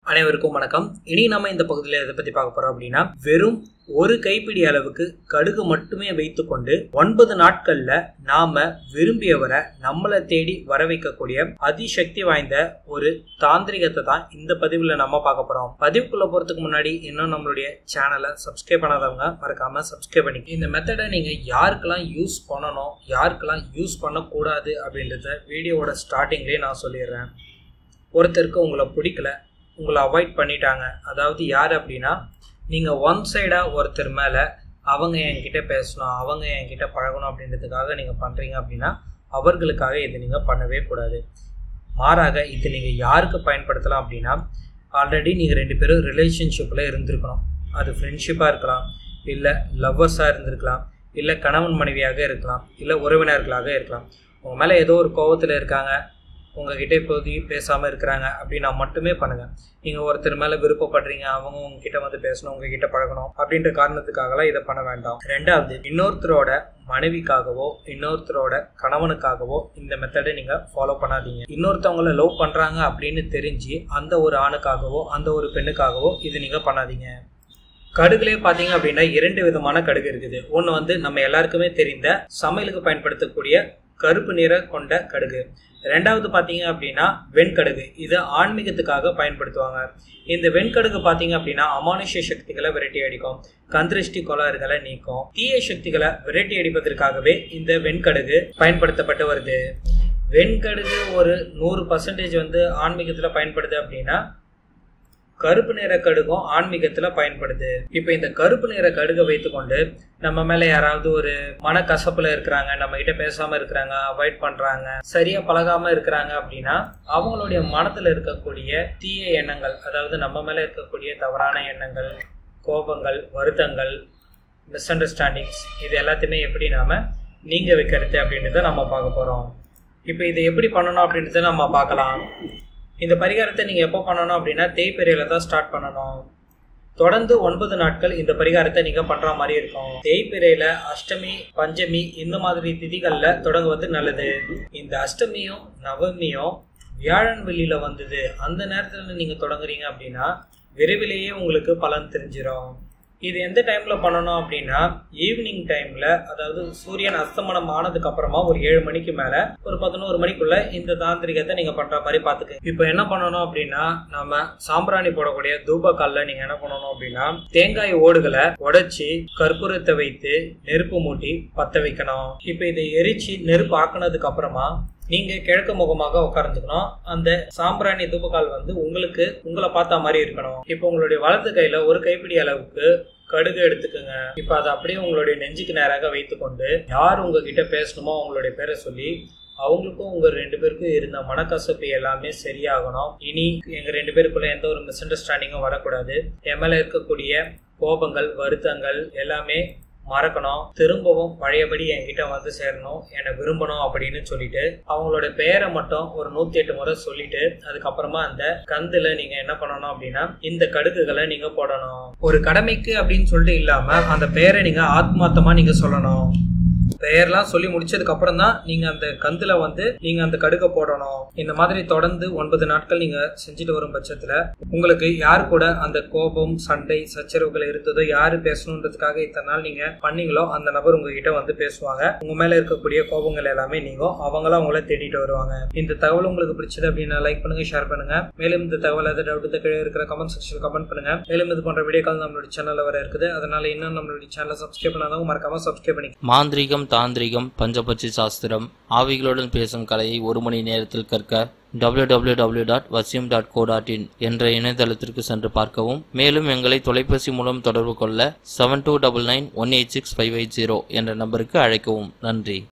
அனைவருக்கும் வணக்கம் இனி நம்ம இந்த பகுதியில் எதை பத்தி பார்க்க போறோம் அப்படின்னா வெறும் ஒரு கைப்பிடி அளவுக்கு கடுகு மட்டுமே வைத்துக்கொண்டு ஒன்பது நாட்கள்ல நாம விரும்பியவரை நம்மளை தேடி வர வைக்கக்கூடிய அதிசக்தி வாய்ந்த ஒரு தாந்திரிகத்தை தான் இந்த பதிவுல நம்ம பார்க்க போறோம் பதிவுக்குள்ள போறதுக்கு முன்னாடி இன்னும் நம்மளுடைய சேனலை சப்ஸ்கிரைப் பண்ணாதவங்க மறக்காம சப்ஸ்கிரைப் பண்ணி இந்த மெத்தடை நீங்க யாருக்கெல்லாம் யூஸ் பண்ணணும் யாருக்கெல்லாம் யூஸ் பண்ணக்கூடாது அப்படின்றத வீடியோவோட ஸ்டார்டிங்லேயே நான் சொல்லிடுறேன் ஒருத்தருக்கு உங்களை பிடிக்கல உங்களை அவாய்ட் பண்ணிட்டாங்க அதாவது யார் அப்படின்னா நீங்கள் ஒன் சைடாக ஒருத்தர் மேலே அவங்க என்கிட்ட பேசணும் அவங்க என்கிட்ட பழகணும் அப்படின்றதுக்காக நீங்கள் பண்ணுறீங்க அப்படின்னா அவர்களுக்காக இது நீங்கள் பண்ணவே கூடாது மாறாக இது நீங்கள் யாருக்கு பயன்படுத்தலாம் அப்படின்னா ஆல்ரெடி நீங்கள் ரெண்டு பேரும் ரிலேஷன்ஷிப்பில் இருந்திருக்கணும் அது ஃப்ரெண்ட்ஷிப்பாக இருக்கலாம் இல்லை லவ்வர்ஸாக இருந்திருக்கலாம் இல்லை கணவன் மனைவியாக இருக்கலாம் இல்லை உறவினர்களாக இருக்கலாம் உங்கள் மேலே ஏதோ ஒரு கோவத்தில் இருக்காங்க உங்ககிட்ட இப்போதைக்கு பேசாமல் இருக்கிறாங்க அப்படின்னா மட்டுமே பண்ணுங்கள் நீங்கள் ஒருத்தர் மேலே விருப்பப்படுறீங்க அவங்க உங்ககிட்ட வந்து பேசணும் உங்ககிட்ட பழகணும் அப்படின்ற காரணத்துக்காகலாம் இதை பண்ண வேண்டாம் ரெண்டாவது இன்னொருத்தரோட மனைவிக்காகவோ இன்னொருத்தரோட கணவனுக்காகவோ இந்த மெத்தடை நீங்கள் ஃபாலோ பண்ணாதீங்க இன்னொருத்தவங்கள லவ் பண்ணுறாங்க அப்படின்னு தெரிஞ்சு அந்த ஒரு ஆணுக்காகவோ அந்த ஒரு பெண்ணுக்காகவோ இது நீங்கள் பண்ணாதீங்க கடுகுலே பார்த்தீங்க அப்படின்னா இரண்டு விதமான கடுகு இருக்குது ஒன்று வந்து நம்ம எல்லாருக்குமே தெரிந்த சமையலுக்கு பயன்படுத்தக்கூடிய கருப்பு நிற கொண்ட கடுகு ரெண்டாவது பார்த்தீங்க அப்படின்னா வெண்கடுகு இது ஆன்மீகத்துக்காக பயன்படுத்துவாங்க இந்த வெண்கடுகு பார்த்தீங்க அப்படின்னா அமானுஷ்ய சக்திகளை விரட்டி அடிக்கும் கந்திருஷ்டி கோளாறுகளை நீக்கும் தீய சக்திகளை விரட்டி அடிப்பதற்காகவே இந்த வெண்கடுகு பயன்படுத்தப்பட்டு வருது வெண்கடுகு ஒரு நூறு பர்சன்டேஜ் வந்து ஆன்மீகத்தில் பயன்படுது அப்படின்னா கருப்பு நிற கடுகும் ஆன்மீகத்துல பயன்படுது இப்போ இந்த கருப்பு நிற கடுகை வைத்துக்கொண்டு நம்ம மேல யாராவது ஒரு மனக்கசப்புல இருக்கிறாங்க நம்ம கிட்ட பேசாம இருக்கிறாங்க அவாய்ட் பண்றாங்க சரியா பழகாம இருக்கிறாங்க அப்படின்னா அவங்களுடைய மனத்துல இருக்கக்கூடிய தீய எண்ணங்கள் அதாவது நம்ம மேல இருக்கக்கூடிய தவறான எண்ணங்கள் கோபங்கள் வருத்தங்கள் மிஸ் அண்டர்ஸ்டாண்டிங்ஸ் இது எல்லாத்தையுமே எப்படி நாம நீங்க வைக்கிறது அப்படின்றத நம்ம பார்க்க போறோம் இப்போ இதை எப்படி பண்ணணும் அப்படின்றத நம்ம பார்க்கலாம் இந்த பரிகாரத்தை நீங்கள் எப்போ பண்ணணும் அப்படின்னா தேய்பிரையில் தான் ஸ்டார்ட் பண்ணணும் தொடர்ந்து ஒன்பது நாட்கள் இந்த பரிகாரத்தை நீங்கள் பண்ணுற மாதிரி இருக்கும் தேய்பிரையில் அஷ்டமி பஞ்சமி இந்த மாதிரி திதிகளில் தொடங்குவது நல்லது இந்த அஷ்டமியும் நவமியும் வியாழன் வெளியில் வந்தது அந்த நேரத்தில் நீங்கள் தொடங்குறீங்க அப்படின்னா விரைவிலேயே உங்களுக்கு பலன் தெரிஞ்சிடும் இது எந்த டைம்ல பண்ணணும் அப்படின்னா ஈவினிங் டைம்ல அதாவது சூரியன் அஸ்தமனம் ஆனதுக்கு அப்புறமா ஒரு ஏழு மணிக்கு மேல ஒரு பதினோரு மணிக்குள்ள இந்த தாந்திரிகத்தை நீங்க பண்ற மாதிரி பாத்துக்க இப்போ என்ன பண்ணணும் அப்படின்னா நம்ம சாம்பிராணி போடக்கூடிய தூபக்கால்ல நீங்க என்ன பண்ணணும் அப்படின்னா தேங்காய் ஓடுகளை உடைச்சி கற்பூரத்தை வைத்து நெருப்பு மூட்டி பத்த வைக்கணும் இப்போ இதை எரிச்சு நெருப்பு ஆக்குனதுக்கு அப்புறமா நீங்க கிழக்கு முகமாக உட்கார்ந்துக்கணும் அந்த சாம்பிராணி தூபக்கால் வந்து உங்களுக்கு உங்களை பார்த்த மாதிரி இருக்கணும் இப்போ உங்களுடைய வலது கையில ஒரு கைப்பிடி அளவுக்கு கடுகு எடுத்துக்கோங்க இப்ப அதை அப்படியே உங்களுடைய நெஞ்சுக்கு நேராக வைத்துக்கொண்டு யார் உங்ககிட்ட பேசணுமோ அவங்களுடைய பேரை சொல்லி அவங்களுக்கும் உங்க ரெண்டு பேருக்கும் இருந்த மனக்கசப்பு எல்லாமே சரியாகணும் இனி எங்க ரெண்டு பேருக்குள்ள எந்த ஒரு மிஸ் அண்டர்ஸ்டாண்டிங்கும் வரக்கூடாது என் மேல இருக்கக்கூடிய கோபங்கள் வருத்தங்கள் எல்லாமே மறக்கணும் திரும்பவும் பழையபடி என்கிட்ட வந்து சேரணும் என்னை விரும்பணும் அப்படின்னு சொல்லிட்டு அவங்களோட பெயரை மட்டும் ஒரு நூத்தி எட்டு முறை சொல்லிட்டு அதுக்கப்புறமா அந்த கந்துல நீங்க என்ன பண்ணணும் அப்படின்னா இந்த கடுகுகளை நீங்க போடணும் ஒரு கடமைக்கு அப்படின்னு சொல்லிட்டு இல்லாம அந்த பெயரை நீங்க ஆத்மார்த்தமா நீங்க சொல்லணும் பெயர்லாம் சொல்லி முடிச்சதுக்கு அப்புறம் தான் நீங்க அந்த கந்துல வந்து நீங்க அந்த கடுக்க போடணும் இந்த மாதிரி தொடர்ந்து ஒன்பது நாட்கள் நீங்க செஞ்சுட்டு வரும் பட்சத்துல உங்களுக்கு யார் கூட அந்த கோபம் சண்டை சச்சரவுகள் இருந்ததோ யாரு பேசணுன்றதுக்காக இத்தனை நாள் நீங்க பண்ணீங்களோ அந்த நபர் உங்ககிட்ட வந்து பேசுவாங்க உங்க மேல இருக்கக்கூடிய கோபங்கள் எல்லாமே நீங்கும் அவங்களும் உங்களை தேடிட்டு வருவாங்க இந்த தகவல் உங்களுக்கு பிடிச்சது அப்படின்னா லைக் பண்ணுங்க ஷேர் பண்ணுங்க மேலும் இந்த தகவல் எதாவது டவுட் கீழே இருக்கிற கமெண்ட் செக்ஷன் கமெண்ட் பண்ணுங்க மேலும் இது போன்ற வீடியோக்கள் நம்மளுடைய சேனல்ல வர இருக்குது அதனால இன்னும் நம்மளுடைய சேனலை சப்ஸ்கிரைப் பண்ணாதவங்க மறக்காம சப்ஸ்கிரைப் பண்ணி மாந்திரீகம் தாந்திரிகம் பஞ்சபட்சி சாஸ்திரம் ஆவிகளுடன் பேசும் கலையை ஒரு மணி நேரத்தில் கற்க www.vasyam.co.in டாட் வசியம் டாட் கோ டாட் இன் என்ற இணையதளத்திற்கு சென்று பார்க்கவும் மேலும் எங்களை தொலைபேசி மூலம் தொடர்பு கொள்ள seven two double nine one eight six five eight zero என்ற நம்பருக்கு அழைக்கவும் நன்றி